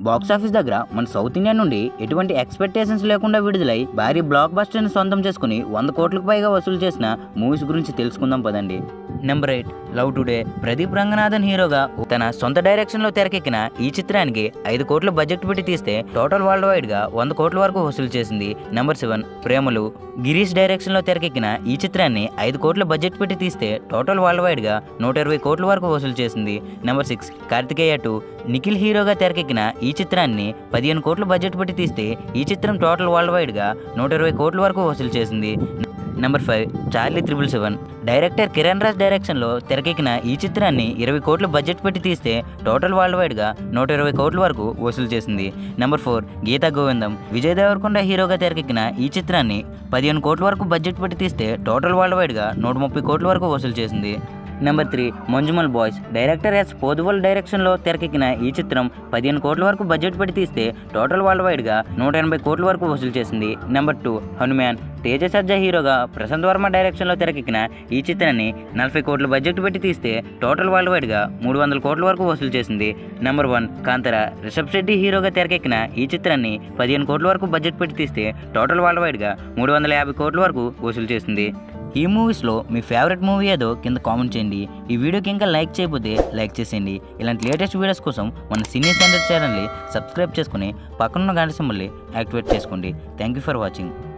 box office దగ్గర మన south India నుండి ఎటువంటి ఎక్స్పెక్టేషన్స్ లేకుండా విడుదలై భారీ బ్లాక్ బస్టర్ ని సొంతం చేసుకుని వంద కోట్లకు పైగా వసూలు చేసిన మూవీస్ గురించి తెలుసుకుందాం పదండి number eight love today Pradeep Ranganathan హీరోగా తన సొంత డైరెక్షన్ లో తెరకెక్కిన ఈ చిత్రానికి ఐదు కోట్ల బడ్జెట్ పెట్టి తీస్తే టోటల్ వరల్డ్ వైడ్ గా వంద కోట్ల వరకు వసూలు చేసింది నెంబర్ సెవెన్ ప్రేమలు గిరీష్ డైరెక్షన్ లో తెరకెక్కిన ఈ చిత్రాన్ని ఐదు కోట్ల బడ్జెట్ పెట్టి తీస్తే టోటల్ వరల్డ్ వైడ్ గా నూట ఇరవై కోట్ల వరకు వసూలు చేసింది number six Karthikeya two Nikhil హీరోగా తెరకెక్కిన ఈ చిత్రాన్ని పదిహేను కోట్ల బడ్జెట్ పెట్టి తీస్తే ఈ చిత్రం టోటల్ వరల్డ్ వైడ్ గా నూట ఇరవై కోట్ల వరకు వసూలు చేసింది number five Charlie triple seven director Kiran Raj డైరెక్షన్లో తెరకెక్కిన ఈ చిత్రాన్ని ఇరవై కోట్ల బడ్జెట్ పెట్టి తీస్తే టోటల్ వరల్డ్ వైడ్గా నూట ఇరవై కోట్ల వరకు వసూలు చేసింది నెంబర్ ఫోర్ గీతా గోవిందం విజయ్ దేవరకొండ హీరోగా తెరకెక్కిన ఈ చిత్రాన్ని పదిహేను కోట్ల వరకు బడ్జెట్ పెట్టి తీస్తే టోటల్ వరల్డ్ వైడ్గా నూట ముప్పై కోట్ల వరకు వసూలు చేసింది number three Manjummel boys director S Poduval డైరెక్షన్లో తెరకెక్కిన ఈ చిత్రం పదిహేను కోట్ల వరకు బడ్జెట్ పెట్టి తీస్తే టోటల్ వరల్డ్ వైడ్గా నూట ఎనభై కోట్ల వరకు వసూలు చేసింది నెంబర్ టూ హనుమాన్ తేజ సజ్జా హీరోగా ప్రశాంత్ వర్మ డైరెక్షన్లో తెరకెక్కిన ఈ చిత్రాన్ని నలభై కోట్ల బడ్జెట్ పెట్టి తీస్తే టోటల్ వరల్డ్ వైడ్గా మూడు వందల కోట్ల వరకు వసూలు చేసింది నెంబర్ వన్ కాంతర రిషబ్ శెట్టి హీరోగా తెరకెక్కిన ఈ చిత్రాన్ని పదిహేను కోట్ల వరకు బడ్జెట్ పెట్టి తీస్తే టోటల్ వరల్డ్ వైడ్గా మూడు వందల యాభై కోట్ల వరకు వసూలు చేసింది ఈ మూవీస్లో మీ ఫేవరెట్ మూవీ ఏదో కింద కామెంట్ చేయండి ఈ వీడియోకి ఇంకా లైక్ చేయకపోతే లైక్ చేసేయండి ఇలాంటి లేటెస్ట్ వీడియోస్ కోసం మన సినీ సెంటర్ ఛానల్ని సబ్స్క్రైబ్ చేసుకుని పక్కనున్న గంట సింబల్ని యాక్టివేట్ చేసుకోండి థ్యాంక్ యూ ఫర్ వాచింగ్